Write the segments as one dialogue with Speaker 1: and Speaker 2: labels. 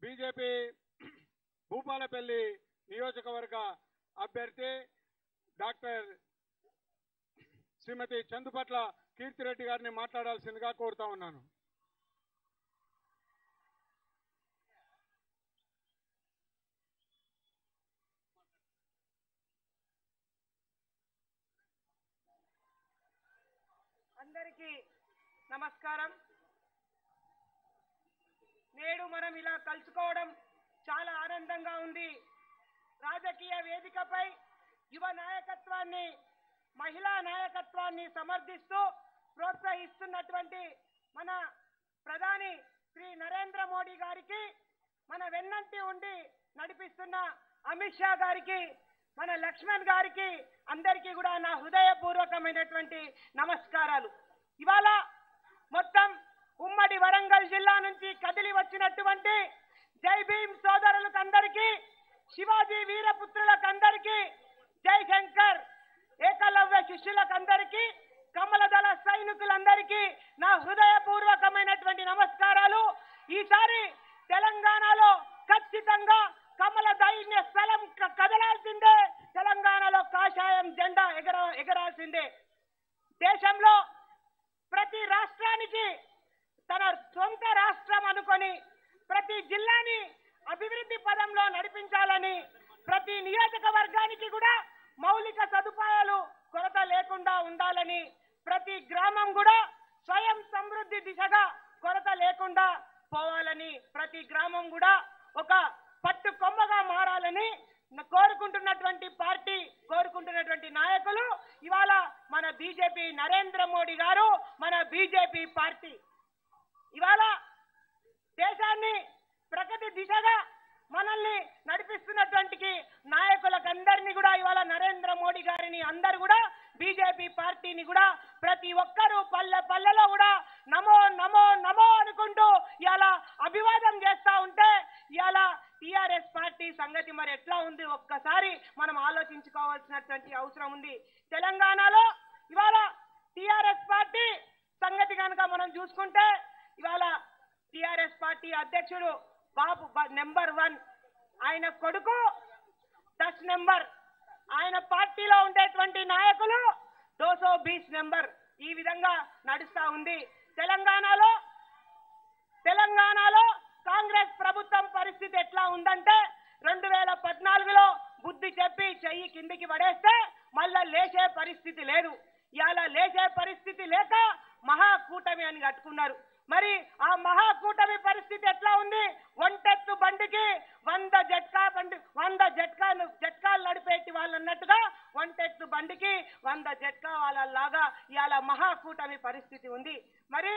Speaker 1: BJP Bhupalpally నియోజకవర్గ అభ్యర్థి doctor శ్రీమతి చందుపట్ల కీర్తిరెడ్డి గారిని మాట్లాడాల్సిందిగా కోరుతా ఉన్నాను
Speaker 2: అందరికీ నమస్కారం నేడు మనం ఇలా కలుసుకోవడం చాలా ఆనందంగా ఉంది రాజకీయ వేదికపై యువ నాయకత్వాన్ని మహిళా నాయకత్వాన్ని సమర్థిస్తూ ప్రోత్సహిస్తున్నటువంటి మన ప్రధాని శ్రీ నరేంద్ర మోడీ గారికి మన వెన్నంటి ఉండి నడిపిస్తున్న అమిత్ షా గారికి మన లక్ష్మణ్ గారికి అందరికీ కూడా నా హృదయపూర్వకమైనటువంటి నమస్కారాలు ఇవాళ మొత్తం ఉమ్మడి వరంగల్ జిల్లా నుంచి కదిలి వచ్చినటువంటి జై భీమ్ సోదరులకు అందరికీ శివాజీ వీరపుత్రులకందరికీ జై శంకర్ ఏకలవ్య శిష్యులకందరికీ కమలదళ సైనికులందరికీ నా హృదయపూర్వకమైనటువంటి నమస్కారాలు ఈసారి తెలంగాణలో ఖచ్చితంగా కమల దైన్య స్థలం క- కదలాల్సిందే తెలంగాణలో కాషాయం జెండా ఎగర ఎగరాల్సిందే దేశంలో ప్రతి రాష్ట్రానికి తన సొంత రాష్ట్రం అనుకొని ప్రతి జిల్లాని అభివృద్ధి పదంలో నడిపించాలని ప్రతి నియోజకవర్గానికి కూడా మౌలిక సదుపాయాలు కొరత లేకుండా ఉండాలని ప్రతి గ్రామం కూడా స్వయం సమృద్ధి దిశగా కొరత లేకుండా పోవాలని ప్రతి గ్రామం కూడా ఒక పట్టు కొమ్మగా మారాలని న- కోరుకుంటున్నటువంటి పార్టీ కోరుకుంటున్నటువంటి నాయకులు ఇవాళ మన బీజేపీ నరేంద్ర మోడీ గారు మన బీజేపీ పార్టీ ఇవాళ దేశాన్ని ప్రగతి దిశగా మనల్ని నడిపిస్తున్నటువంటి నాయకులకందరినీ కూడా ఇవాళ నరేంద్ర మోడీ గారిని అందరు కూడా బీజేపీ పార్టీని కూడా ప్రతి ఒక్కరూ పల్లె పల్లెలో కూడా నమో నమో నమో అనుకుంటూ ఇవాళ అభివాదం చేస్తా ఉంటే ఇవాళ టిఆర్ఎస్ పార్టీ సంగతి మరి ఎట్లా ఉంది ఒక్కసారి మనం ఆలోచించుకోవాల్సినటువంటి అవసరం ఉంది తెలంగాణలో ఇవాళ టిఆర్ఎస్ పార్టీ సంగతి కనుక మనం చూసుకుంటే ఇవాళ టిఆర్ఎస్ పార్టీ అధ్యక్షుడు బాబు బ- నెంబర్ వన్ ఆయన కొడుకు దస్ నెంబర్ ఆయన పార్టీలో ఉండేటువంటి నాయకులు దోసో బీస్ నెంబర్ ఈ విధంగా నడుస్తా ఉంది తెలంగాణలో తెలంగాణలో కాంగ్రెస్ ప్రభుత్వం పరిస్థితి ఎట్లా ఉందంటే రెండు వేల పద్నాలుగులో బుద్ధి చెప్పి చెయ్యి కిందికి పడేస్తే మళ్ళా లేచే పరిస్థితి లేదు ఇవాళ లేచే పరిస్థితి లేక మహాకూటమి అని కట్టుకున్నారు మరి ఆ మహాకూటమి పరిస్థితి ఎట్లా ఉంది ఒంటెత్తు బండికి వంద జట్కా బండి వంద జట్కాలు జట్కాలు నడిపేటి వాళ్ళు అన్నట్టుగా ఒంటెత్తు బండికి వంద జట్కా వాళ్ళలాగా ఇవాళ మహాకూటమి పరిస్థితి ఉంది మరి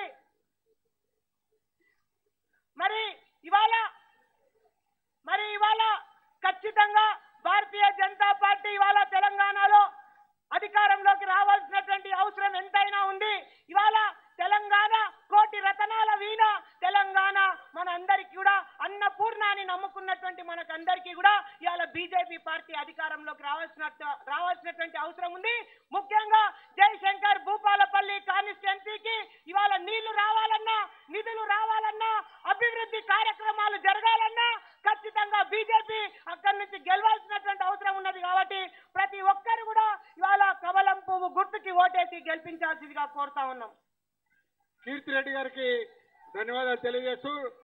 Speaker 2: మరి ఇవాళ మరి ఇవాళ ఖచ్చితంగా భారతీయ జనతా పార్టీ ఇవాళ తెలంగాణలో అధికారంలోకి రావాల్సినటువంటి అవసరం ఎంతైనా ఉంది ఇవాళ తెలంగాణ కోటి రతనాల వీణ తెలంగాణ మన అందరికీ కూడా అన్నపూర్ణాన్ని నమ్ముకున్నటువంటి మనకందరికీ కూడా ఇవాళ బీజేపీ పార్టీ అధికారంలోకి రావాల్సినట్టు రావాల్సినటువంటి అవసరం ఉంది ముఖ్యంగా జయశంకర్ భూపాలపల్లి కాన్స్టిట్యున్సీకి ఇవాళ నీళ్లు రావాలన్నా నిధులు రావాలన్నా అభివృద్ధి కార్యక్రమాలు జరగాలన్నా ఖచ్చితంగా బీజేపీ అక్కడి నుంచి గెలవాల్సినటువంటి అవసరం ఉన్నది కాబట్టి ప్రతి ఒక్కరు కూడా ఇవాళ కమలం పువ్వు గుర్తుకి ఓటేసి గెలిపించాల్సిందిగా కోరుతా ఉన్నాం
Speaker 1: కీర్తిరెడ్డి గారికి ధన్యవాదాలు తెలియజేస్తూ